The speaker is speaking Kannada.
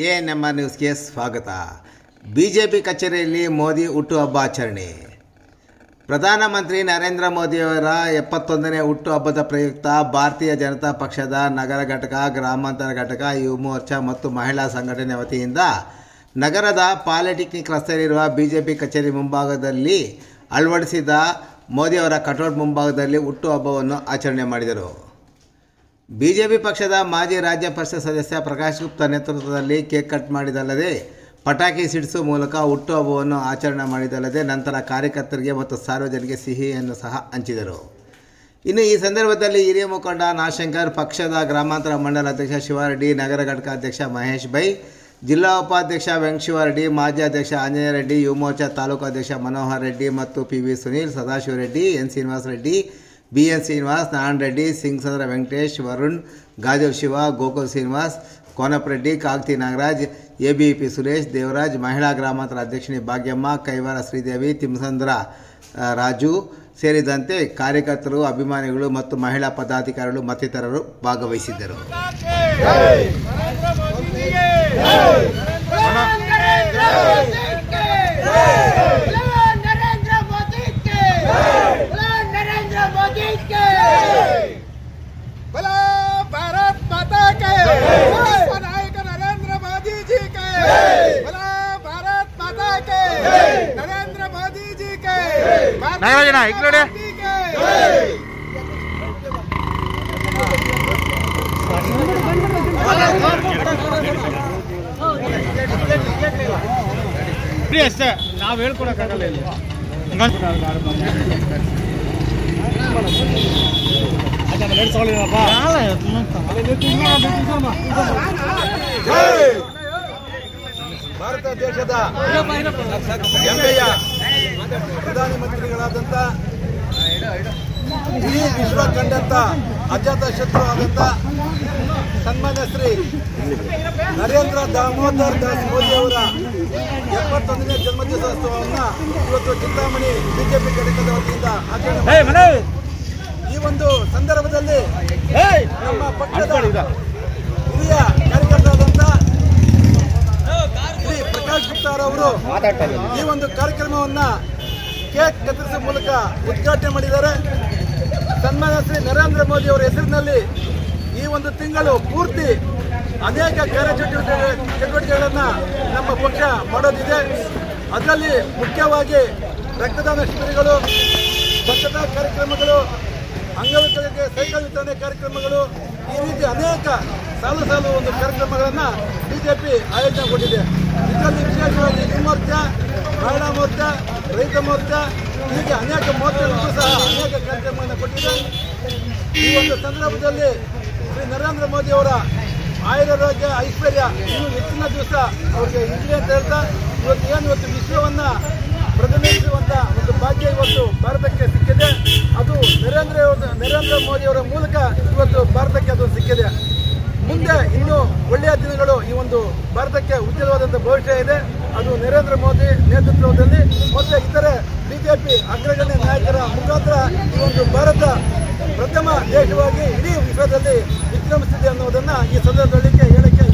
ಎ ನಮ್ಮ ನ್ಯೂಸ್ಗೆ ಸ್ವಾಗತ ಬಿಜೆಪಿ ಕಚೇರಿಯಲ್ಲಿ ಮೋದಿ ಹುಟ್ಟುಹಬ್ಬ ಆಚರಣೆ ಪ್ರಧಾನಮಂತ್ರಿ ನರೇಂದ್ರ ಮೋದಿಯವರ ಎಪ್ಪತ್ತೊಂದನೇ ಹುಟ್ಟುಹಬ್ಬದ ಪ್ರಯುಕ್ತ ಭಾರತೀಯ ಜನತಾ ಪಕ್ಷದ ನಗರ ಘಟಕ ಗ್ರಾಮಾಂತರ ಘಟಕ ಯುವ ಮೋರ್ಚಾ ಮತ್ತು ಮಹಿಳಾ ಸಂಘಟನೆ ವತಿಯಿಂದ ನಗರದ ಪಾಲಿಟೆಕ್ನಿಕ್ ರಸ್ತೆಯಲ್ಲಿರುವ ಬಿಜೆಪಿ ಕಚೇರಿ ಮುಂಭಾಗದಲ್ಲಿ ಅಳವಡಿಸಿದ ಮೋದಿಯವರ ಕಟೌಟ್ ಮುಂಭಾಗದಲ್ಲಿ ಹುಟ್ಟುಹಬ್ಬವನ್ನು ಆಚರಣೆ ಮಾಡಿದರು ಬಿಜೆಪಿ ಪಕ್ಷದ ಮಾಜಿ ರಾಜ್ಯ ಪರಿಷತ್ ಸದಸ್ಯ ಪ್ರಕಾಶ್ ಗುಪ್ತಾ ನೇತೃತ್ವದಲ್ಲಿ ಕೇಕ್ ಕಟ್ ಮಾಡಿದಲ್ಲದೆ ಪಟಾಕಿ ಸಿಡಿಸುವ ಮೂಲಕ ಹುಟ್ಟುಹಬ್ಬವನ್ನು ಆಚರಣೆ ಮಾಡಿದಲ್ಲದೆ ನಂತರ ಕಾರ್ಯಕರ್ತರಿಗೆ ಮತ್ತು ಸಾರ್ವಜನಿಕರಿಗೆ ಸಿಹಿಯನ್ನು ಸಹ ಹಂಚಿದರು ಇನ್ನು ಈ ಸಂದರ್ಭದಲ್ಲಿ ಹಿರಿಯ ಮುಖಂಡ ನಾಶಂಕರ್ ಪಕ್ಷದ ಗ್ರಾಮಾಂತರ ಮಂಡಲ ಅಧ್ಯಕ್ಷ ಶಿವಾರೆಡ್ಡಿ ನಗರ ಘಟಕ ಅಧ್ಯಕ್ಷ ಮಹೇಶ್ ಬೈ ಜಿಲ್ಲಾ ಉಪಾಧ್ಯಕ್ಷ ವೆಂಕಟೇಶ್ವರರೆಡ್ಡಿ ಮಾಜಿ ಅಧ್ಯಕ್ಷ ಆಂಜನೇಯ ರೆಡ್ಡಿ ಯುವ ಮೋರ್ಚಾ ತಾಲೂಕು ಅಧ್ಯಕ್ಷ ಮನೋಹರ್ ರೆಡ್ಡಿ ಮತ್ತು P V Sunil Sadashiva Reddy N Srinivasa Reddy B N Srinivas Narayana Reddy Singasandra Venkatesh Varun ಗಾಜವ್ Shiva Gokul Srinivas Konapreddy Kagathi Nagaraj A B P Suresh Devaraj ಮಹಿಳಾ ಗ್ರಾಮಾಂತರ ಅಧ್ಯಕ್ಷಿಣಿ ಭಾಗ್ಯಮ್ಮ ಕೈವಾರ ಶ್ರೀದೇವಿ ತಿಮ್ಸಂದ್ರ ಆ, ರಾಜು ಸೇರಿದಂತೆ ಕಾರ್ಯಕರ್ತರು ಅಭಿಮಾನಿಗಳು ಮತ್ತು ಮಹಿಳಾ ಪದಾಧಿಕಾರಿಗಳು ಮತ್ತಿತರರು ಭಾಗವಹಿಸಿದ್ದರು नरेंद्र मोदी के नरेंद्र मोदी के बोला भारत माता के विश्व नायक नरेंद्र मोदी जी के बोला भारत माता के नरेंद्र मोदी जी के भारत माता के ಅಷ್ಟೇ ನಾವು ಹೇಳ್ಕೊಡಕ್ಕಾಗಲ್ಲ ಇಲ್ಲಿ ಭಾರತ ದೇಶದ ಹೆಮ್ಮೆಯ ಪ್ರಧಾನಮಂತ್ರಿಗಳಾದಂಥ ಇಡೀ ವಿಶ್ವ ಕಂಡಂತ ಅಜಾತ ಶತ್ರು ಆದಂಥ ಸನ್ಮಾನ್ಯ ಶ್ರೀ ನರೇಂದ್ರ ದಾಮೋದರ್ ದಾಸ್ ಮೋದಿ ಅವರ ಎಪ್ಪತ್ತೊಂದನೇ ಜನ್ಮದಿನೋತ್ಸವವನ್ನು ಇವತ್ತು ಚಿಂತಾಮಣಿ ಬಿಜೆಪಿ ಘಟಕದ ವತಿಯಿಂದ ಆಚರಣೆ ಮಾಡಿದ್ದೇವೆ. ಈ ಒಂದು ಸಂದರ್ಭದಲ್ಲಿ ನಮ್ಮ ಪಕ್ಷದ ಹಿರಿಯ ಕಾರ್ಯಕರ್ತರಾದಂಥ ಶ್ರೀ ಪ್ರಕಾಶ್ ಗುಪ್ತಾರವರು ಈ ಒಂದು ಕಾರ್ಯಕ್ರಮವನ್ನ ಕೇಕ್ ಕತ್ತರಿಸುವ ಮೂಲಕ ಉದ್ಘಾಟನೆ ಮಾಡಿದ್ದಾರೆ ಸನ್ಮಾನ್ಯ ಶ್ರೀ ನರೇಂದ್ರ ಮೋದಿ ಅವರ ಹೆಸರಿನಲ್ಲಿ ಈ ಒಂದು ತಿಂಗಳು ಪೂರ್ತಿ ಅನೇಕ ಕಾರ್ಯಚಟುವಟಿಕೆ ಚಟುವಟಿಕೆಗಳನ್ನು ನಮ್ಮ ಪಕ್ಷ ಮಾಡೋದಿದೆ ಅದರಲ್ಲಿ ಮುಖ್ಯವಾಗಿ ರಕ್ತದಾನ ಶಿಬಿರಗಳು ಸ್ವಚ್ಛತಾ ಕಾರ್ಯಕ್ರಮಗಳು ಅಂಗವಿಕಲರಿಗೆ ಸೈಕಲ್ ವಿತರಣೆ ಕಾರ್ಯಕ್ರಮಗಳು ಈ ರೀತಿ ಅನೇಕ ಸಾಲು ಸಾಲು ಒಂದು ಕಾರ್ಯಕ್ರಮಗಳನ್ನು ಬಿಜೆಪಿ ಆಯೋಜನೆಗೊಂಡಿದೆ ಇದರಲ್ಲಿ ವಿಶೇಷವಾಗಿ ಯುವ ಮೋರ್ಚಾ ಮಹಿಳಾ ಮೋರ್ಚಾ ರೈತ ಮೋರ್ಚಾ ಹೀಗೆ ಅನೇಕ ಮೋರ್ಚಾಗಳಿಗೂ ಸಹ ಅನೇಕ ಕಾರ್ಯಕ್ರಮಗಳನ್ನು ಕೊಟ್ಟಿದೆ ಈ ಒಂದು ಸಂದರ್ಭದಲ್ಲಿ ಶ್ರೀ ನರೇಂದ್ರ ಮೋದಿ ಅವರ ಆಯುರಾರೋಗ್ಯ ಐಶ್ವರ್ಯ ಇನ್ನೂ ಹೆಚ್ಚಿನ ದಿವಸ ಅವರಿಗೆ ಇರಲಿ ಅಂತ ಹೇಳ್ತಾ ಇವತ್ತು ಏನು ಇವತ್ತು ವಿಶ್ವವನ್ನ ಪ್ರತಿನಿಧಿಸುವಂತ ಒಂದು ಭಾಗ್ಯ ಇವತ್ತು ಭಾರತಕ್ಕೆ ಸಿಕ್ಕಿದೆ ಅದು ನರೇಂದ್ರ ಅವ್ರ- ನರೇಂದ್ರ ಮೋದಿ ಅವರ ಮೂಲಕ ಇವತ್ತು ಭಾರತಕ್ಕೆ ಅದು ಸಿಕ್ಕಿದೆ ಮುಂದೆ ಇನ್ನು ಒಳ್ಳೆಯ ದಿನಗಳು ಈ ಒಂದು ಭಾರತಕ್ಕೆ ಉಜ್ವಲವಾದಂಥ ಭವಿಷ್ಯ ಇದೆ ಅದು ನರೇಂದ್ರ ಮೋದಿ ನೇತೃತ್ವದಲ್ಲಿ ಮತ್ತೆ ಇತರೆ ಬಿಜೆಪಿ ಅಗ್ರಗಣ್ಯ ನಾಯಕರ ಮುಖಾಂತರ ಈ ಒಂದು ಭಾರತ ಪ್ರಥಮ ದೇಶವಾಗಿ ಇಡೀ ವಿಶ್ವದಲ್ಲಿ ವಿಜೃಂಭಿಸಿದೆ ಅನ್ನೋದನ್ನ ಈ ಸಂದರ್ಭದಲ್ಲಿ ಹೇಳಕ್ಕೆ